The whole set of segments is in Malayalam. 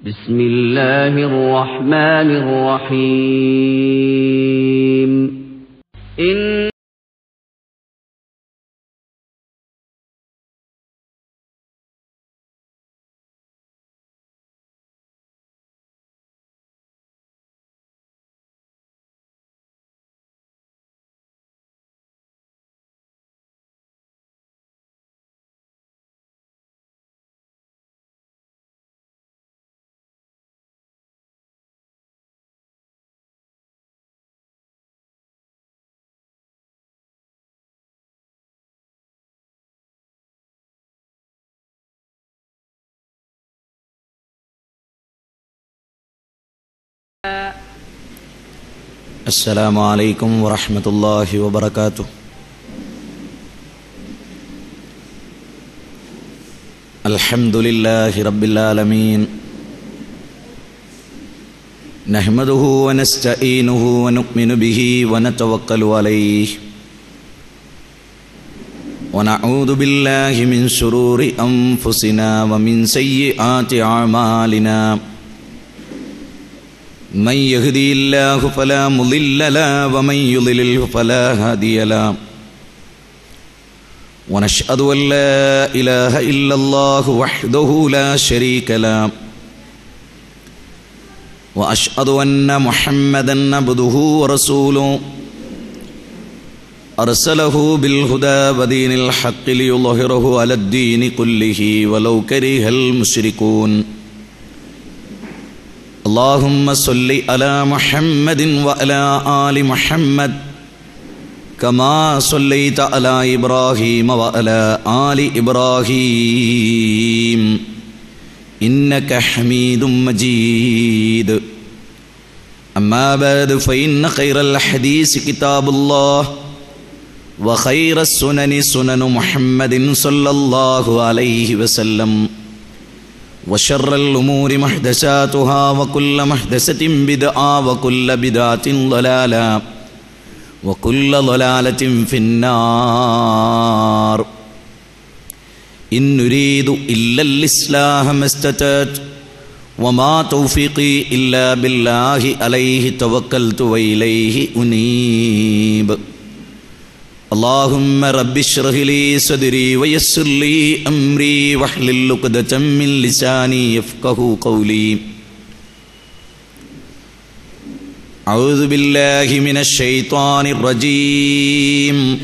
بسم الله الرحمن الرحيم إن السلام عليكم ورحمة الله وبركاته الحمد لله رب العالمين نحمده ونستعينه ونؤمن به ونتوكل عليه ونعوذ بالله من شرور أنفسنا ومن سيئات أعمالنا من يهدي الله فلا مضل له ومن يضلله فلا هادي له ونشهد أن لا إله إلا الله وحده لا شريك له وأشهد أن محمدا عبده ورسوله أرسله بالهدى ودين الحق ليظهره على الدين كله ولو كره المشركون اللهم صل على محمد وعلى آل محمد كما صليت على إبراهيم وعلى آل إبراهيم إنك حميد مجيد أما بعد فإن خير الحديث كتاب الله وخير السنن سنن محمد صلى الله عليه وسلم وشر الأمور محدثاتها وكل محدثة بدعة وكل بدعة ضلالة وكل ضلالة في النار إن نريد إلا الإصلاح ما استطعت وما توفيقي إلا بالله عليه توكلت وإليه أنيب اللهم رب اشرح لي صدري ويسر لي امري واحلل عقدة من لساني يفقه قولي اعوذ بالله من الشيطان الرجيم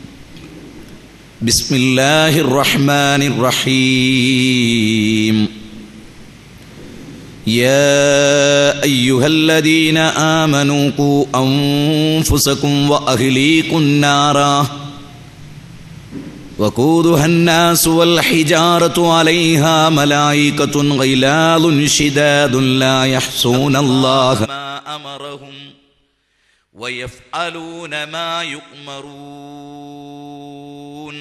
بسم الله الرحمن الرحيم يا ايها الذين امنوا قوا انفسكم واهليكم نارا وقودها الناس والحجاره عليها ملائكه غلاظ شداد لا يحصون الله ما امرهم ويفعلون ما يؤمرون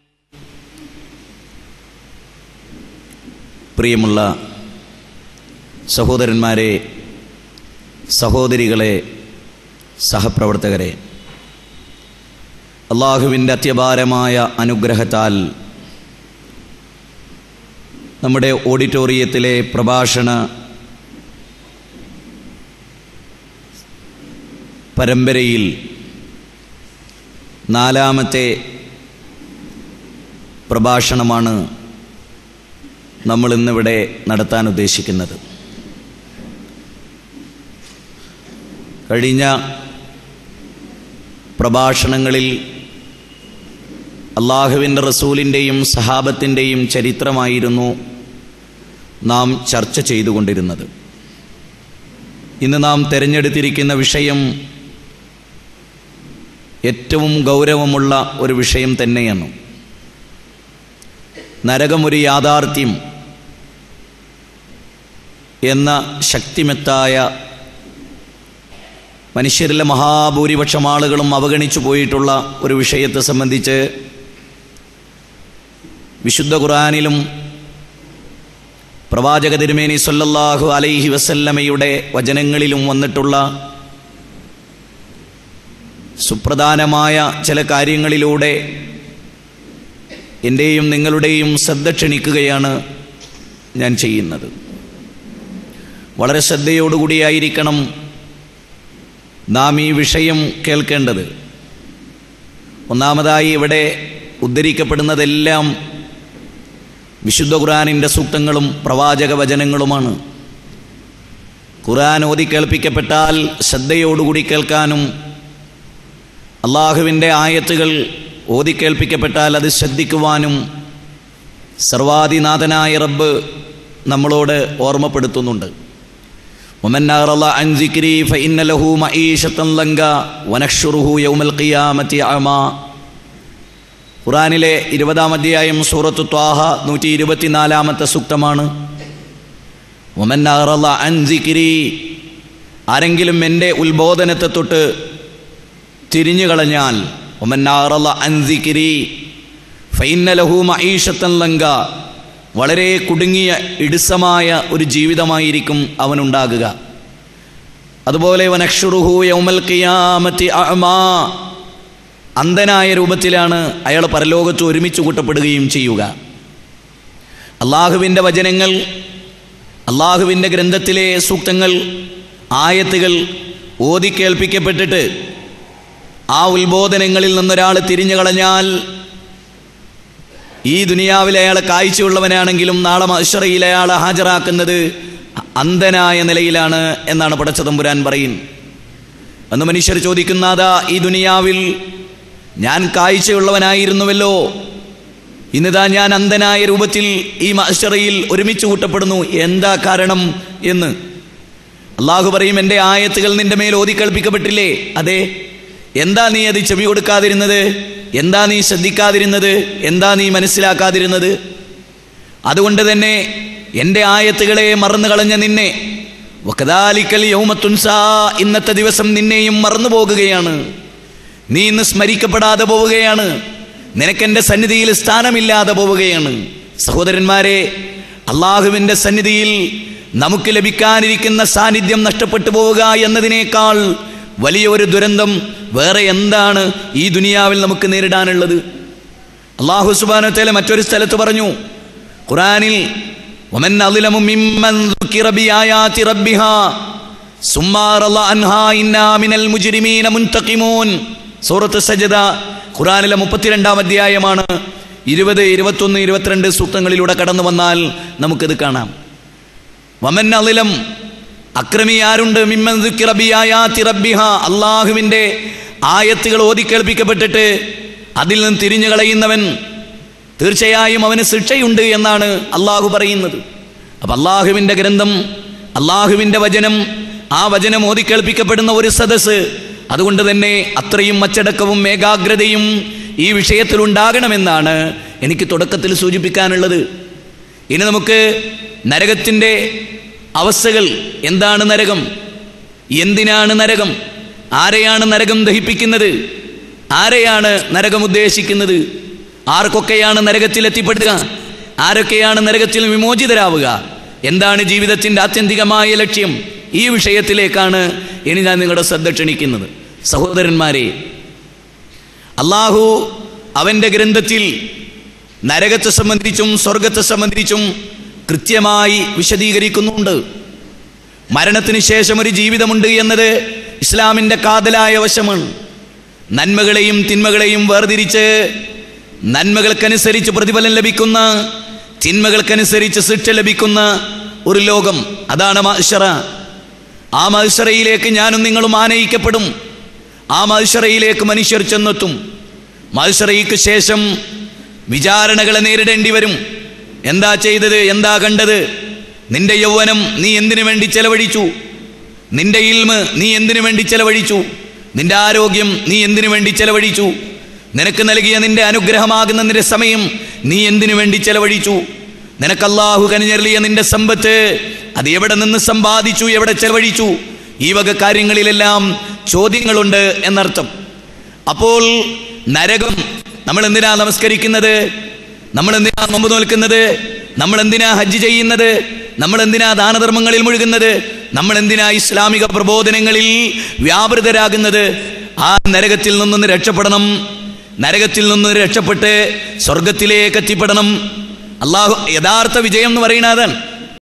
പ്രിയമുള്ള സഹോദരന്മാരെ സഹോദരികളെ സഹപ്രവർത്തകരെ അള്ളാഹുവിൻ്റെ അത്യപാരമായ അനുഗ്രഹത്താൽ നമ്മുടെ ഓഡിറ്റോറിയത്തിലെ പ്രഭാഷണ പരമ്പരയിൽ നാലാമത്തെ പ്രഭാഷണമാണ് നമ്മൾ ഇന്നിവിടെ നടത്താൻ ഉദ്ദേശിക്കുന്നത് കഴിഞ്ഞ പ്രഭാഷണങ്ങളിൽ അള്ളാഹുവിൻ്റെ റസൂലിൻ്റെയും സഹാബത്തിൻ്റെയും ചരിത്രമായിരുന്നു നാം ചർച്ച ചെയ്തുകൊണ്ടിരുന്നത് ഇന്ന് നാം തിരഞ്ഞെടുത്തിരിക്കുന്ന വിഷയം ഏറ്റവും ഗൗരവമുള്ള ഒരു വിഷയം തന്നെയാണ് നരകമൊരു യാഥാർത്ഥ്യം എന്ന ശക്തിമെത്തായ മനുഷ്യരിലെ മഹാഭൂരിപക്ഷം ആളുകളും അവഗണിച്ചു പോയിട്ടുള്ള ഒരു വിഷയത്തെ സംബന്ധിച്ച് വിശുദ്ധ ഖുറാനിലും പ്രവാചക തിരുമേനി സല്ലല്ലാഹു അലൈഹി വസല്ലമയുടെ വചനങ്ങളിലും വന്നിട്ടുള്ള സുപ്രധാനമായ ചില കാര്യങ്ങളിലൂടെ എൻ്റെയും നിങ്ങളുടെയും ശ്രദ്ധ ക്ഷണിക്കുകയാണ് ഞാൻ ചെയ്യുന്നത് വളരെ ശ്രദ്ധയോടുകൂടിയായിരിക്കണം നാം ഈ വിഷയം കേൾക്കേണ്ടത് ഒന്നാമതായി ഇവിടെ ഉദ്ധരിക്കപ്പെടുന്നതെല്ലാം വിശുദ്ധ ഖുർആാനിൻ്റെ സൂക്തങ്ങളും പ്രവാചക വചനങ്ങളുമാണ് ഖുർആൻ ഓതി കേൾപ്പിക്കപ്പെട്ടാൽ ശ്രദ്ധയോടുകൂടി കേൾക്കാനും അള്ളാഹുവിൻ്റെ ആയത്തുകൾ ഓതി കേൾപ്പിക്കപ്പെട്ടാൽ അത് ശ്രദ്ധിക്കുവാനും സർവാദിനാഥനായ റബ്ബ് നമ്മളോട് ഓർമ്മപ്പെടുത്തുന്നുണ്ട് ومن أعرض عن ذكري فإن له معيشة ضنكا ونحشره يوم القيامة أعمى ഖുറാനിലെ ഇരുപതാം അധ്യായം സൂറത്ത് ത്വാഹ നൂറ്റി ഇരുപത്തിനാലാമത്തെ സൂക്തമാണ് ഒമൻ അറള അൻസിക്കിരി ആരെങ്കിലും എൻ്റെ ഉത്ബോധനത്തെ തൊട്ട് തിരിഞ്ഞു കളഞ്ഞാൽ ഒമൻ അറള അൻസിക്കിരി ഫൈനലഹു മഈഷത്തൻ ലങ്ക വളരെ കുടുങ്ങിയ ഇടുസമായ ഒരു ജീവിതമായിരിക്കും അവനുണ്ടാകുക അതുപോലെ വനക്ഷുറുഹു യൗമൽ ഖിയാമത്തി അഅ്മാ അന്ധനായ രൂപത്തിലാണ് അയാൾ പരലോകത്ത് ഒരുമിച്ച് കൂട്ടപ്പെടുകയും ചെയ്യുക അള്ളാഹുവിൻ്റെ വചനങ്ങൾ അള്ളാഹുവിൻ്റെ ഗ്രന്ഥത്തിലെ സൂക്തങ്ങൾ ആയത്തുകൾ ഓതി കേൾപ്പിക്കപ്പെട്ടിട്ട് ആ ഉത്ബോധനങ്ങളിൽ നിന്നൊരാൾ തിരിഞ്ഞു കളഞ്ഞാൽ ഈ ദുനിയാവിൽ അയാൾ കാഴ്ചയുള്ളവനാണെങ്കിലും നാളെ മഷറയിൽ അയാളെ ഹാജരാക്കുന്നത് അന്ധനായ നിലയിലാണ് എന്നാണ് പടച്ചതമ്പുരാൻ പറയുന്നത് അന്ന് മനുഷ്യർ ചോദിക്കുന്നതാ ഈ ദുനിയാവിൽ ഞാൻ കാഴ്ചയുള്ളവനായിരുന്നുവല്ലോ ഇന്നിതാ ഞാൻ അന്ധനായ രൂപത്തിൽ ഈ മഷറയിൽ ഒരുമിച്ച് കൂട്ടപ്പെടുന്നു എന്താ കാരണം എന്ന് അള്ളാഹു പറയും എൻ്റെ ആയത്തുകൾ നിന്റെ മേൽ ഓതിക്കൽപ്പിക്കപ്പെട്ടില്ലേ അതെ എന്താ നീ അത് ചെവി കൊടുക്കാതിരുന്നത് എന്താ നീ ശ്രദ്ധിക്കാതിരുന്നത് എന്താ നീ മനസ്സിലാക്കാതിരുന്നത് അതുകൊണ്ട് തന്നെ എൻ്റെ ആയത്തുകളെ മറന്നു കളഞ്ഞ നിന്നെ വക്കതാലിക്കൽ യൗമത്തുൻസാ ഇന്നത്തെ ദിവസം നിന്നെയും മറന്നു പോകുകയാണ് നീ ഇന്ന് സ്മരിക്കപ്പെടാതെ പോവുകയാണ് നിനക്കെൻ്റെ സന്നിധിയിൽ സ്ഥാനമില്ലാതെ പോവുകയാണ് സഹോദരന്മാരെ അള്ളാഹുവിൻ്റെ സന്നിധിയിൽ നമുക്ക് ലഭിക്കാനിരിക്കുന്ന സാന്നിധ്യം നഷ്ടപ്പെട്ടു പോവുക എന്നതിനേക്കാൾ വലിയ ഒരു ദുരന്തം വേറെ എന്താണ് ഈ ദുനിയാവിൽ നമുക്ക് നേരിടാനുള്ളത് അള്ളാഹു സുബാനത്തേലെ മറ്റൊരു സ്ഥലത്ത് പറഞ്ഞു ഖുറാനിൽ ومن أظلم ممن ذكر بآيات ربها ثم أعرض عنها إنا من المجرمين منتقمون സൂറത്ത് സജദ ഖുറാനിലെ മുപ്പത്തിരണ്ടാം അധ്യായമാണ് ഇരുപത് ഇരുപത്തൊന്ന് ഇരുപത്തിരണ്ട് സൂക്തങ്ങളിലൂടെ കടന്നു വന്നാൽ നമുക്കിത് കാണാം വമൻ അളിലം അക്രമി ആരുണ്ട് മിമ്മൻ ദുഃഖി റബ്ബിയായാത്തി റബ്ബിഹ അള്ളാഹുവിൻ്റെ ആയത്തുകൾ ഓതിക്കേൾപ്പിക്കപ്പെട്ടിട്ട് അതിൽ നിന്ന് തിരിഞ്ഞു കളയുന്നവൻ തീർച്ചയായും അവന് ശിക്ഷയുണ്ട് എന്നാണ് അള്ളാഹു പറയുന്നത് അപ്പം അള്ളാഹുവിൻ്റെ ഗ്രന്ഥം അള്ളാഹുവിൻ്റെ വചനം ആ വചനം ഓതിക്കേൾപ്പിക്കപ്പെടുന്ന ഒരു സദസ്സ് അതുകൊണ്ട് തന്നെ അത്രയും അച്ചടക്കവും ഏകാഗ്രതയും ഈ വിഷയത്തിൽ ഉണ്ടാകണമെന്നാണ് എനിക്ക് തുടക്കത്തിൽ സൂചിപ്പിക്കാനുള്ളത് ഇനി നമുക്ക് നരകത്തിൻ്റെ അവസ്ഥകൾ എന്താണ് നരകം എന്തിനാണ് നരകം ആരെയാണ് നരകം ദഹിപ്പിക്കുന്നത് ആരെയാണ് നരകം ഉദ്ദേശിക്കുന്നത് ആർക്കൊക്കെയാണ് നരകത്തിൽ എത്തിപ്പെടുക ആരൊക്കെയാണ് നരകത്തിൽ വിമോചിതരാവുക എന്താണ് ജീവിതത്തിൻ്റെ ആത്യന്തികമായ ലക്ഷ്യം ഈ വിഷയത്തിലേക്കാണ് ഇനി ഞാൻ നിങ്ങളുടെ ശ്രദ്ധ ക്ഷണിക്കുന്നത് സഹോദരന്മാരെ അള്ളാഹു അവൻ്റെ ഗ്രന്ഥത്തിൽ നരകത്തെ സംബന്ധിച്ചും സ്വർഗത്തെ സംബന്ധിച്ചും കൃത്യമായി വിശദീകരിക്കുന്നുണ്ട് മരണത്തിന് ശേഷം ഒരു ജീവിതമുണ്ട് എന്നത് ഇസ്ലാമിൻ്റെ കാതലായ വശമാണ് നന്മകളെയും തിന്മകളെയും വേർതിരിച്ച് നന്മകൾക്കനുസരിച്ച് പ്രതിഫലം ലഭിക്കുന്ന തിന്മകൾക്കനുസരിച്ച് ശിക്ഷ ലഭിക്കുന്ന ഒരു ലോകം അതാണ് മത്സറ ആ മത്സരയിലേക്ക് ഞാനും നിങ്ങളും ആനയിക്കപ്പെടും ആ മത്സരയിലേക്ക് മനുഷ്യർ ചെന്നെത്തും മത്സരയ്ക്ക് ശേഷം വിചാരണകളെ നേരിടേണ്ടി വരും എന്താ ചെയ്തത് എന്താ കണ്ടത് നിന്റെ യൗവനം നീ എന്തിനു വേണ്ടി ചെലവഴിച്ചു നിന്റെ ഇൽമ് നീ എന്തിനു വേണ്ടി ചെലവഴിച്ചു നിന്റെ ആരോഗ്യം നീ എന്തിനു വേണ്ടി ചെലവഴിച്ചു നിനക്ക് നൽകിയ നിന്റെ അനുഗ്രഹമാകുന്ന നിന്റെ സമയം നീ എന്തിനു വേണ്ടി ചെലവഴിച്ചു നിനക്ക് അള്ളാഹു കനിഞ്ഞെറിയ നിന്റെ സമ്പത്ത് അത് എവിടെ നിന്ന് സമ്പാദിച്ചു എവിടെ ചെലവഴിച്ചു ഈ വക കാര്യങ്ങളിലെല്ലാം ചോദ്യങ്ങളുണ്ട് എന്നർത്ഥം അപ്പോൾ നരകം നമ്മൾ എന്തിനാ നമസ്കരിക്കുന്നത് നമ്മൾ എന്തിനാ നോമ്പ് നോൽക്കുന്നത് നമ്മൾ എന്തിനാ ഹജ്ജ് ചെയ്യുന്നത് നമ്മൾ എന്തിനാ ദാനധർമ്മങ്ങളിൽ മുഴുകുന്നത് നമ്മൾ എന്തിനാ ഇസ്ലാമിക പ്രബോധനങ്ങളിൽ വ്യാപൃതരാകുന്നത് ആ നരകത്തിൽ നിന്നൊന്ന് രക്ഷപ്പെടണം നരകത്തിൽ നിന്ന് രക്ഷപ്പെട്ട് സ്വർഗത്തിലേക്ക് എത്തിപ്പെടണം അള്ളാഹു യഥാർത്ഥ വിജയം എന്ന് പറയുന്നത് അതാണ്